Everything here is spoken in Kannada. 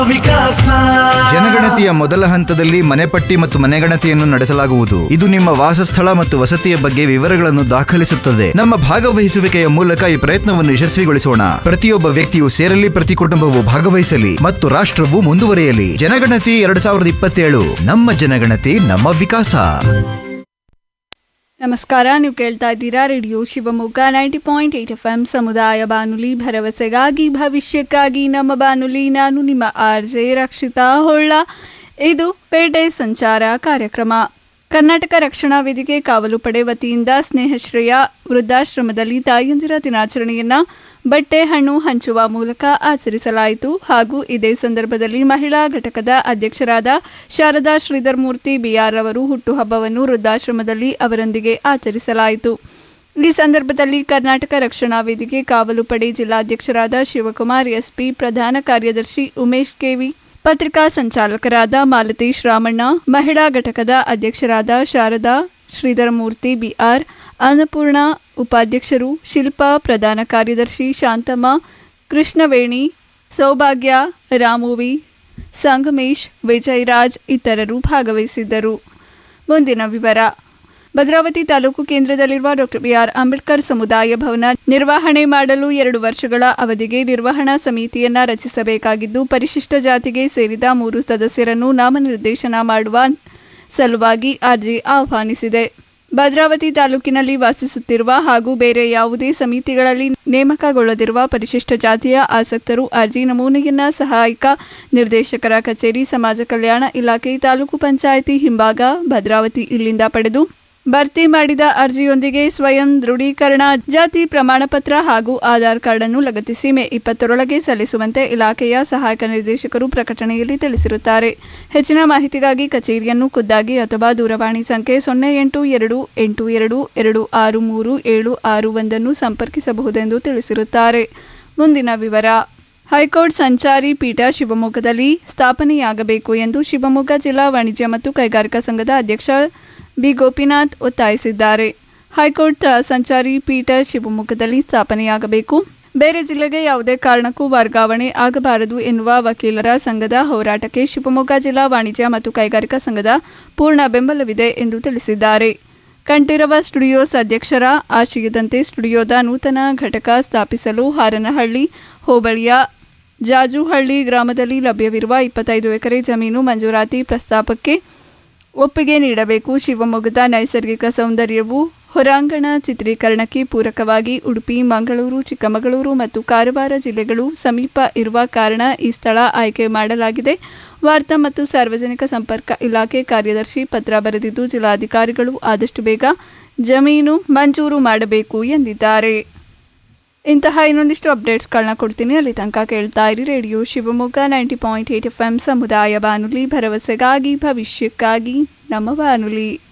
ವಿಕಾಸ ಜನಗಣತಿಯ ಮೊದಲ ಹಂತದಲ್ಲಿ ಮನೆಪಟ್ಟಿ ಮತ್ತು ಮನೆಗಣತಿಯನ್ನು ನಡೆಸಲಾಗುವುದು ಇದು ನಿಮ್ಮ ವಾಸಸ್ಥಳ ಮತ್ತು ವಸತಿಯ ಬಗ್ಗೆ ವಿವರಗಳನ್ನು ದಾಖಲಿಸುತ್ತದೆ ನಮ್ಮ ಭಾಗವಹಿಸುವಿಕೆಯ ಮೂಲಕ ಈ ಪ್ರಯತ್ನವನ್ನು ಯಶಸ್ವಿಗೊಳಿಸೋಣ ಪ್ರತಿಯೊಬ್ಬ ವ್ಯಕ್ತಿಯು ಸೇರಲಿ ಪ್ರತಿ ಕುಟುಂಬವು ಭಾಗವಹಿಸಲಿ ಮತ್ತು ರಾಷ್ಟ್ರವು ಮುಂದುವರಿಯಲಿ ಜನಗಣತಿ ಎರಡ್ ಸಾವಿರದ ಇಪ್ಪತ್ತೇಳು ನಮ್ಮ ಜನಗಣತಿ ನಮ್ಮ ವಿಕಾಸ ನಮಸ್ಕಾರ ನೀವು ಕೇಳ್ತಾ ಇದ್ದೀರಾ radio Shivamogga ninety point eight F M ಸಮುದಾಯ ಬಾನುಲಿ ಭರವಸೆಗಾಗಿ ಭವಿಷ್ಯಕ್ಕಾಗಿ ನಮ್ಮ ಬಾನುಲಿ ನಾನು ನಿಮ್ಮ ಆರ್ ಜೆ ರಕ್ಷಿತಾ ಹೊಳ್ಳ ಇದು ಪೇಟೆ ಸಂಚಾರ ಕಾರ್ಯಕ್ರಮ ಕರ್ನಾಟಕ ರಕ್ಷಣಾ ವೇದಿಕೆ ಕಾವಲು ಪಡೆ ವತಿಯಿಂದ ಸ್ನೇಹಶ್ರೇಯ ವೃದ್ಧಾಶ್ರಮದಲ್ಲಿ ತಾಯಂದಿರ ದಿನಾಚರಣೆಯನ್ನ ಬಟ್ಟೆ ಹಣ್ಣು ಹಂಚುವ ಮೂಲಕ ಆಚರಿಸಲಾಯಿತು ಹಾಗೂ ಇದೇ ಸಂದರ್ಭದಲ್ಲಿ ಮಹಿಳಾ ಘಟಕದ ಅಧ್ಯಕ್ಷರಾದ ಶಾರದಾ ಶ್ರೀಧರ್ ಮೂರ್ತಿ ಬಿಆರ್ ಅವರು ಹುಟ್ಟುಹಬ್ಬವನ್ನು ವೃದ್ಧಾಶ್ರಮದಲ್ಲಿ ಅವರೊಂದಿಗೆ ಆಚರಿಸಲಾಯಿತು ಈ ಸಂದರ್ಭದಲ್ಲಿ ಕರ್ನಾಟಕ ರಕ್ಷಣಾ ವೇದಿಕೆ ಕಾವಲು ಪಡೆ ಜಿಲ್ಲಾಧ್ಯಕ್ಷರಾದ ಶಿವಕುಮಾರ್ ಎಸ್ಪಿ ಪ್ರಧಾನ ಕಾರ್ಯದರ್ಶಿ ಉಮೇಶ್ ಕೆವಿ ಪತ್ರಿಕಾ ಸಂಚಾಲಕರಾದ ಮಾಲತೇಶ್ ರಾಮಣ್ಣ ಮಹಿಳಾ ಘಟಕದ ಅಧ್ಯಕ್ಷರಾದ ಶಾರದಾ ಶ್ರೀಧರಮೂರ್ತಿ ಬಿಆರ್ ಅನ್ನಪೂರ್ಣ ಉಪಾಧ್ಯಕ್ಷರು ಶಿಲ್ಪಾ ಪ್ರಧಾನ ಕಾರ್ಯದರ್ಶಿ ಶಾಂತಮ್ಮ ಕೃಷ್ಣವೇಣಿ ಸೌಭಾಗ್ಯ ರಾಮುವಿ ಸಂಗಮೇಶ್ ವಿಜಯರಾಜ್ ಇತರರು ಭಾಗವಹಿಸಿದ್ದರು ಮುಂದಿನ ವಿವರ ಭದ್ರಾವತಿ ತಾಲೂಕು ಕೇಂದ್ರದಲ್ಲಿರುವ ಡಾಕ್ಟರ್ ಬಿಆರ್ ಅಂಬೇಡ್ಕರ್ ಸಮುದಾಯ ಭವನ ನಿರ್ವಹಣೆ ಮಾಡಲು ಎರಡು ವರ್ಷಗಳ ಅವಧಿಗೆ ನಿರ್ವಹಣಾ ಸಮಿತಿಯನ್ನ ರಚಿಸಬೇಕಾಗಿದ್ದು ಪರಿಶಿಷ್ಟ ಜಾತಿಗೆ ಸೇರಿದ ಮೂರು ಸದಸ್ಯರನ್ನು ನಾಮನಿರ್ದೇಶನ ಮಾಡುವ ಸಲುವಾಗಿ ಅರ್ಜಿ ಆಹ್ವಾನಿಸಿದೆ ಭದ್ರಾವತಿ ತಾಲೂಕಿನಲ್ಲಿ ವಾಸಿಸುತ್ತಿರುವ ಹಾಗೂ ಬೇರೆ ಯಾವುದೇ ಸಮಿತಿಗಳಲ್ಲಿ ನೇಮಕಗೊಳ್ಳದಿರುವ ಪರಿಶಿಷ್ಟ ಜಾತಿಯ ಆಸಕ್ತರು ಅರ್ಜಿ ನಮೂನೆಯನ್ನ ಸಹಾಯಕ ನಿರ್ದೇಶಕರ ಕಚೇರಿ ಸಮಾಜ ಕಲ್ಯಾಣ ಇಲಾಖೆ ತಾಲೂಕು ಪಂಚಾಯಿತಿ ಹಿಂಭಾಗ ಭದ್ರಾವತಿ ಇಲ್ಲಿಂದ ಪಡೆದು ಭರ್ತಿ ಮಾಡಿದ ಅರ್ಜಿಯೊಂದಿಗೆ ಸ್ವಯಂ ದೃಢೀಕರಣ ಜಾತಿ ಪ್ರಮಾಣ ಪತ್ರ ಹಾಗೂ ಆಧಾರ್ ಕಾರ್ಡ್ ಅನ್ನು ಲಗತ್ತಿಸಿ ಮೇ ಇಪ್ಪತ್ತರೊಳಗೆ ಸಲ್ಲಿಸುವಂತೆ ಇಲಾಖೆಯ ಸಹಾಯಕ ನಿರ್ದೇಶಕರು ಪ್ರಕಟಣೆಯಲ್ಲಿ ತಿಳಿಸಿರುತ್ತಾರೆ ಹೆಚ್ಚಿನ ಮಾಹಿತಿಗಾಗಿ ಕಚೇರಿಯನ್ನು ಖುದ್ದಾಗಿ ಅಥವಾ ದೂರವಾಣಿ ಸಂಖ್ಯೆ ಸೊನ್ನೆ ಎಂಟು ಎರಡು ಎಂಟು ಎರಡು ಎರಡು ಆರು ಮೂರು ಏಳು ಆರು ಒಂದನ್ನು ಸಂಪರ್ಕಿಸಬಹುದೆಂದು ತಿಳಿಸಿರುತ್ತಾರೆ ಮುಂದಿನ ವಿವರ ಹೈಕೋರ್ಟ್ ಸಂಚಾರಿ ಪೀಠ ಶಿವಮೊಗ್ಗದಲ್ಲಿ ಸ್ಥಾಪನೆಯಾಗಬೇಕು ಎಂದು ಶಿವಮೊಗ್ಗ ಜಿಲ್ಲಾ ವಾಣಿಜ್ಯ ಮತ್ತು ಕೈಗಾರಿಕಾ ಸಂಘದ ಅಧ್ಯಕ್ಷ ಬಿ ಗೋಪಿನಾಥ್ ಒತ್ತಾಯಿಸಿದ್ದಾರೆ ಹೈಕೋರ್ಟ್ ಸಂಚಾರಿ ಪೀಠ ಶಿವಮೊಗ್ಗದಲ್ಲಿ ಸ್ಥಾಪನೆಯಾಗಬೇಕು ಬೇರೆ ಜಿಲ್ಲೆಗೆ ಯಾವುದೇ ಕಾರಣಕ್ಕೂ ವರ್ಗಾವಣೆ ಆಗಬಾರದು ಎನ್ನುವ ವಕೀಲರ ಸಂಘದ ಹೋರಾಟಕ್ಕೆ ಶಿವಮೊಗ್ಗ ಜಿಲ್ಲಾ ವಾಣಿಜ್ಯ ಮತ್ತು ಕೈಗಾರಿಕಾ ಸಂಘದ ಪೂರ್ಣ ಬೆಂಬಲವಿದೆ ಎಂದು ತಿಳಿಸಿದ್ದಾರೆ ಕಂಠೀರವ ಸ್ಟುಡಿಯೋಸ್ ಅಧ್ಯಕ್ಷರ ಆಶಯದಂತೆ ಸ್ಟುಡಿಯೋದ ನೂತನ ಘಟಕ ಸ್ಥಾಪಿಸಲು ಹಾರನಹಳ್ಳಿ ಹೋಬಳಿಯ ಜಾಜುಹಳ್ಳಿ ಗ್ರಾಮದಲ್ಲಿ ಲಭ್ಯವಿರುವ ಇಪ್ಪತ್ತೈದು ಎಕರೆ ಜಮೀನು ಮಂಜೂರಾತಿ ಪ್ರಸ್ತಾಪಕ್ಕೆ ಒಪ್ಪಿಗೆ ನೀಡಬೇಕು ಶಿವಮೊಗ್ಗದ ನೈಸರ್ಗಿಕ ಸೌಂದರ್ಯವು ಹೊರಾಂಗಣ ಚಿತ್ರೀಕರಣಕ್ಕೆ ಪೂರಕವಾಗಿ ಉಡುಪಿ ಮಂಗಳೂರು ಚಿಕ್ಕಮಗಳೂರು ಮತ್ತು ಕಾರವಾರ ಜಿಲ್ಲೆಗಳು ಸಮೀಪ ಇರುವ ಕಾರಣ ಈ ಸ್ಥಳ ಆಯ್ಕೆ ಮಾಡಲಾಗಿದೆ ವಾರ್ತಾ ಮತ್ತು ಸಾರ್ವಜನಿಕ ಸಂಪರ್ಕ ಇಲಾಖೆ ಕಾರ್ಯದರ್ಶಿ ಪತ್ರ ಬರೆದಿದ್ದು ಜಿಲ್ಲಾಧಿಕಾರಿಗಳು ಆದಷ್ಟು ಬೇಗ ಜಮೀನು ಮಂಜೂರು ಮಾಡಬೇಕು ಎಂದಿದ್ದಾರೆ ಇಂತಹ ಇನ್ನೊಂದಿಷ್ಟು ಅಪ್ಡೇಟ್ಸ್ಗಳನ್ನ ಕೊಡ್ತೀನಿ ಅಲ್ಲಿ ತನಕ ಕೇಳ್ತಾ ಇರಿ radio Shivamogga ninety point eight F M ಸಮುದಾಯ ಬಾನುಲಿ ಭರವಸೆಗಾಗಿ ಭವಿಷ್ಯಕ್ಕಾಗಿ ನಮ್ಮ ಬಾನುಲಿ